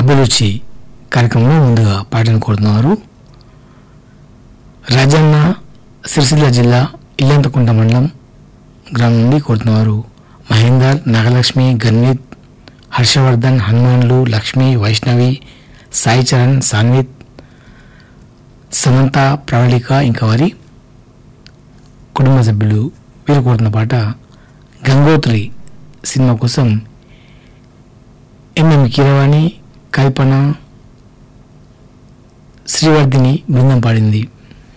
అభిరుచి కార్యక్రమంలో ముందుగా పాటను కోరుతున్నారు రాజన్న సిరిసిల్ల జిల్లా ఇల్లంతకుంట మండలం గ్రామం నుండి కోరుతున్నవారు మహేందర్ నాగలక్ష్మి గన్విత్ హర్షవర్ధన్ హనుమాన్లు లక్ష్మి వైష్ణవి సాయి చరణ్ సాన్విత్ సమంత ప్రవళిక ఇంకా వారి కుటుంబ సభ్యులు వీరు కోరుతున్న పాట గంగోత్రి సినిమా కోసం ఎంఎం కీరవాణి కల్పన శ్రీవర్ధిని బృందం పాడింది